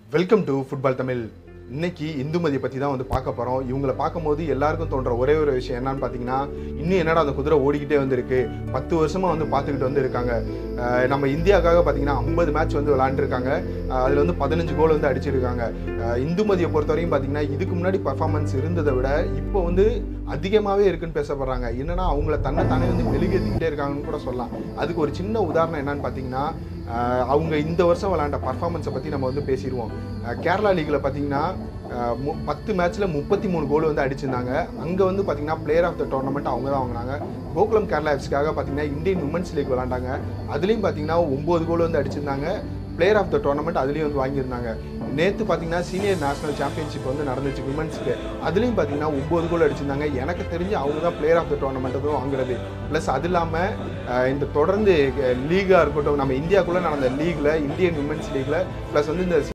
welcome to football Tamil இன்னைக்கு இந்துமதியை பற்றி தான் வந்து பார்க்க போகிறோம் இவங்களை பார்க்கும்போது எல்லாருக்கும் தோன்ற ஒரே ஒரு விஷயம் என்னன்னு பார்த்தீங்கன்னா இன்னும் என்னடா அந்த குதிரை ஓடிக்கிட்டே வந்திருக்கு பத்து வருஷமாக வந்து பார்த்துக்கிட்டு வந்து இருக்காங்க அஹ் நம்ம இந்தியாவுக்காக பார்த்தீங்கன்னா ஐம்பது மேட்ச் வந்து விளாண்டுருக்காங்க அதில் வந்து பதினஞ்சு கோல் வந்து அடிச்சிருக்காங்க அஹ் இந்துமதியை பொறுத்தவரையும் பார்த்தீங்கன்னா இதுக்கு முன்னாடி பர்ஃபார்மன்ஸ் இருந்ததை விட இப்போ வந்து அதிகமாகவே இருக்குன்னு பேசப்படுறாங்க என்னன்னா அவங்கள தன்னை தானே வந்து மெழுகேற்றிக்கிட்டே இருக்காங்கன்னு கூட சொல்லலாம் அதுக்கு ஒரு சின்ன உதாரணம் என்னன்னு பார்த்தீங்கன்னா அஹ் அவங்க இந்த வருஷம் விளாண்ட பர்ஃபார்மன்ஸை பற்றி நம்ம வந்து பேசிடுவோம் அஹ் கேரளா லீக்கில் பார்த்தீங்கன்னா அஹ் மு- பத்து மேட்ச்சில் முப்பத்தி மூணு கோல் வந்து அடிச்சிருந்தாங்க அங்கே வந்து பார்த்தீங்கன்னா பிளேயர் ஆஃப் த டோர்னமெண்ட் அவங்க தான் வாங்கினாங்க கோகுலம் கேரளா எஃப்ஸ்க்காக பார்த்தீங்கன்னா இந்தியன் உமன்ஸ் லீக் விளாண்டாங்க அதுலேயும் பார்த்தீங்கன்னா ஒம்பது கோல் வந்து அடிச்சிருந்தாங்க பிளேயர் ஆஃப் த டோர்னமெண்ட் அதுலேயும் வந்து வாங்கியிருந்தாங்க நேற்று பார்த்தீங்கன்னா சீனியர் நேஷனல் சாம்பியன்ஷிப் வந்து நடந்துச்சு விமன்ஸ்க்கு அதுலேயும் பார்த்தீங்கன்னா ஒம்பது கோல் அடிச்சிருந்தாங்க எனக்கு தெரிஞ்சு அவங்க தான் பிளேயர் ஆஃப் த டோர்னமெண்ட் தான் வாங்குறது ப்ளஸ் அது இல்லாமல் இந்த தொடர்ந்து லீகாக இருக்கட்டும் நம்ம இந்தியாக்குள்ளே நடந்த லீகில் இந்தியன் விமன்ஸ் லீகில் ப்ளஸ் வந்து இந்த